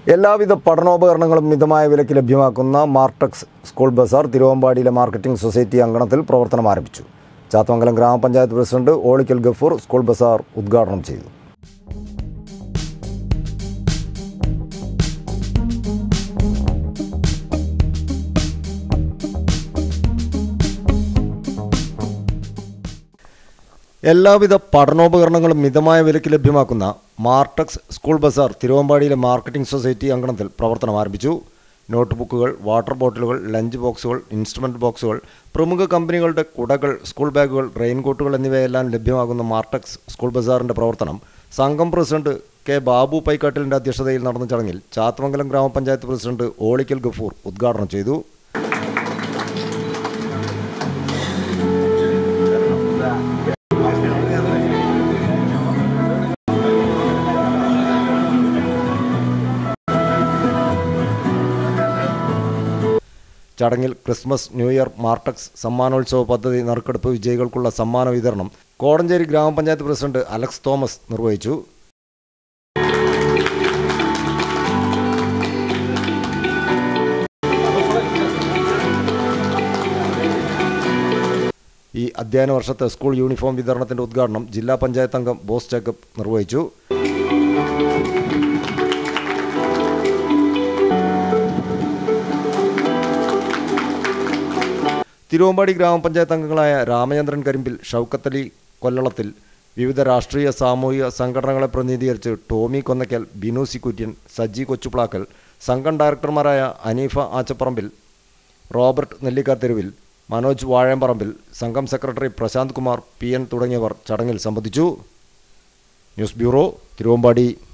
എല്ലാവിധ പഠനോപകരണങ്ങളും മിതമായ വിലയ്ക്ക് ലഭ്യമാക്കുന്ന മാർട്ടക്സ് സ്കൂൾ ബസാർ തിരുവമ്പാടിയിലെ മാർക്കറ്റിംഗ് സൊസൈറ്റി അങ്കണത്തിൽ പ്രവർത്തനം ആരംഭിച്ചു ചാത്തമംഗലം ഗ്രാമപഞ്ചായത്ത് പ്രസിഡന്റ് ഓളിക്കൽ ഗഫൂർ സ്കൂൾ ബസാർ ഉദ്ഘാടനം ചെയ്തു എല്ലാവിധ പഠനോപകരണങ്ങളും മിതമായ വിലയ്ക്ക് ലഭ്യമാക്കുന്ന മാർട്ടക്സ് സ്കൂൾ ബസാർ തിരുവമ്പാടിയിലെ മാർക്കറ്റിംഗ് സൊസൈറ്റി അങ്കണത്തിൽ പ്രവർത്തനം ആരംഭിച്ചു നോട്ട് ബുക്കുകൾ വാട്ടർ ബോട്ടിലുകൾ ലഞ്ച് ബോക്സുകൾ ഇൻസ്ട്രുമെന്റ് ബോക്സുകൾ പ്രമുഖ കമ്പനികളുടെ കുടകൾ സ്കൂൾ ബാഗുകൾ റെയിൻകോട്ടുകൾ എന്നിവയെല്ലാം ലഭ്യമാകുന്ന മാർട്ടക്സ് സ്കൂൾ ബസാറിന്റെ പ്രവർത്തനം സംഘം പ്രസിഡന്റ് കെ ബാബു പൈക്കാട്ടിലിന്റെ അധ്യക്ഷതയിൽ നടന്ന ചടങ്ങിൽ ചാത്തമംഗലം ഗ്രാമപഞ്ചായത്ത് പ്രസിഡന്റ് ഓളിക്കൽ ഗഫൂർ ഉദ്ഘാടനം ചെയ്തു ചടങ്ങിൽ ക്രിസ്മസ് ന്യൂ ഇയർ മാർട്ടക്സ് സമ്മാനോത്സവ പദ്ധതി നറുക്കെടുപ്പ് വിജയികൾക്കുള്ള സമ്മാന വിതരണം കോടഞ്ചേരി ഗ്രാമപഞ്ചായത്ത് പ്രസിഡന്റ് അലക്സ് തോമസ് നിർവഹിച്ചു ഈ അധ്യയന വർഷത്തെ സ്കൂൾ യൂണിഫോം വിതരണത്തിന്റെ ഉദ്ഘാടനം ജില്ലാ പഞ്ചായത്ത് അംഗം ബോസ് ജേക്കബ് നിർവഹിച്ചു തിരുവമ്പാടി ഗ്രാമപഞ്ചായത്ത് അംഗങ്ങളായ രാമചന്ദ്രൻ കരിമ്പിൽ ഷൗക്കത്തലി കൊല്ലളത്തിൽ വിവിധ രാഷ്ട്രീയ സാമൂഹിക സംഘടനകളെ പ്രതിനിധീകരിച്ച് ടോമി കൊന്നക്കൽ ബിനു സിക്കുര്യൻ സജി കൊച്ചുപ്ലാക്കൽ സംഘം ഡയറക്ടർമാരായ അനീഫ ആച്ചപ്പറമ്പിൽ റോബർട്ട് നെല്ലിക്കാത്തെരുവിൽ മനോജ് വാഴമ്പറമ്പിൽ സംഘം secretary Prashanth Kumar P N തുടങ്ങിയവർ ചടങ്ങിൽ സംബന്ധിച്ചു ന്യൂസ് ബ്യൂറോ തിരുവമ്പാടി